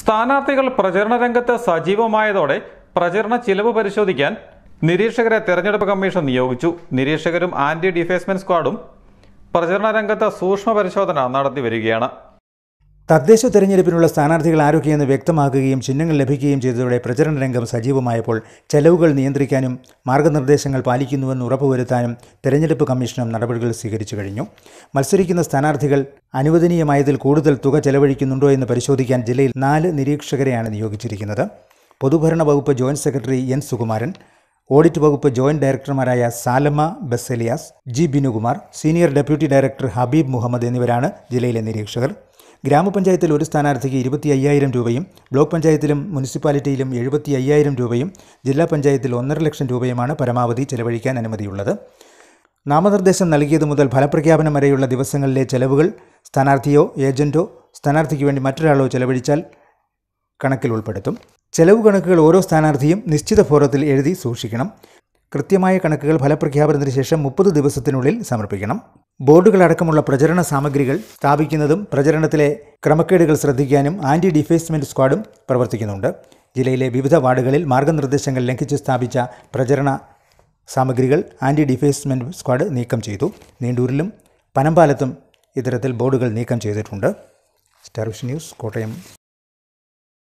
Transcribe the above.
സ്ഥാനാർത്ഥികൾ പ്രചരണ രംഗത്ത് സജീവമായതോടെ പ്രചരണ ചിലവ് പരിശോധിക്കാൻ നിരീക്ഷകരെ തെരഞ്ഞെടുപ്പ് കമ്മീഷൻ നിയോഗിച്ചു നിരീക്ഷകരും ആന്റി ഡിഫേസ്മെന്റ് സ്ക്വാഡും പ്രചരണ രംഗത്ത് സൂക്ഷ്മ പരിശോധന നടത്തി വരികയാണ് തദ്ദേശ തെരഞ്ഞെടുപ്പിനുള്ള സ്ഥാനാർത്ഥികൾ ആരൊക്കെയെന്ന് വ്യക്തമാക്കുകയും ചിഹ്നങ്ങൾ ലഭിക്കുകയും ചെയ്തതോടെ പ്രചരണ രംഗം സജീവമായപ്പോൾ ചെലവുകൾ നിയന്ത്രിക്കാനും മാർഗനിർദ്ദേശങ്ങൾ പാലിക്കുന്നുവെന്ന് ഉറപ്പുവരുത്താനും തെരഞ്ഞെടുപ്പ് കമ്മീഷനും നടപടികൾ സ്വീകരിച്ചു കഴിഞ്ഞു മത്സരിക്കുന്ന സ്ഥാനാർത്ഥികൾ അനുവദനീയമായതിൽ കൂടുതൽ തുക ചെലവഴിക്കുന്നുണ്ടോ എന്ന് പരിശോധിക്കാൻ ജില്ലയിൽ നാല് നിരീക്ഷകരെയാണ് നിയോഗിച്ചിരിക്കുന്നത് പൊതുഭരണ വകുപ്പ് joint secretary N Sukumaran audit വകുപ്പ് ജോയിന്റ് ഡയറക്ടർമാരായ സാലമ ബെസലിയാസ് G Binukumar senior deputy director Habeeb Muhammad എന്നിവരാണ് ജില്ലയിലെ നിരീക്ഷകർ ഗ്രാമപഞ്ചായത്തിൽ ഒരു സ്ഥാനാർത്ഥിക്ക് ഇരുപത്തി അയ്യായിരം രൂപയും ബ്ലോക്ക് പഞ്ചായത്തിലും മുനിസിപ്പാലിറ്റിയിലും എഴുപത്തി അയ്യായിരം രൂപയും ജില്ലാ പഞ്ചായത്തിൽ ഒന്നര ലക്ഷം രൂപയുമാണ് പരമാവധി ചെലവഴിക്കാൻ അനുമതിയുള്ളത് നാമനിർദ്ദേശം നൽകിയതു മുതൽ ഫലപ്രഖ്യാപനം വരെയുള്ള ദിവസങ്ങളിലെ ചെലവുകൾ സ്ഥാനാർത്ഥിയോ ഏജന്റോ സ്ഥാനാർത്ഥിക്ക് വേണ്ടി മറ്റൊരാളോ ചെലവഴിച്ചാൽ കണക്കിൽ ഉൾപ്പെടുത്തും ചെലവ് കണക്കുകൾ ഓരോ സ്ഥാനാർത്ഥിയും നിശ്ചിത ഫോറത്തിൽ എഴുതി സൂക്ഷിക്കണം കൃത്യമായ കണക്കുകൾ ഫലപ്രഖ്യാപനത്തിന് ശേഷം മുപ്പത് ദിവസത്തിനുള്ളിൽ സമർപ്പിക്കണം ബോർഡുകളടക്കമുള്ള പ്രചരണ സാമഗ്രികൾ സ്ഥാപിക്കുന്നതും പ്രചരണത്തിലെ ക്രമക്കേടുകൾ ശ്രദ്ധിക്കാനും ആന്റി ഡിഫേസ്മെന്റ് സ്ക്വാഡും പ്രവർത്തിക്കുന്നുണ്ട് ജില്ലയിലെ വിവിധ വാർഡുകളിൽ മാർഗനിർദ്ദേശങ്ങൾ ലംഘിച്ച് സ്ഥാപിച്ച പ്രചരണ സാമഗ്രികൾ ആന്റി ഡിഫേസ്മെന്റ് സ്ക്വാഡ് നീക്കം ചെയ്തു നീണ്ടൂരിലും പനമ്പാലത്തും ഇത്തരത്തിൽ ബോർഡുകൾ നീക്കം ചെയ്തിട്ടുണ്ട് സ്റ്റാർ വിഷൻ ന്യൂസ് കോട്ടയം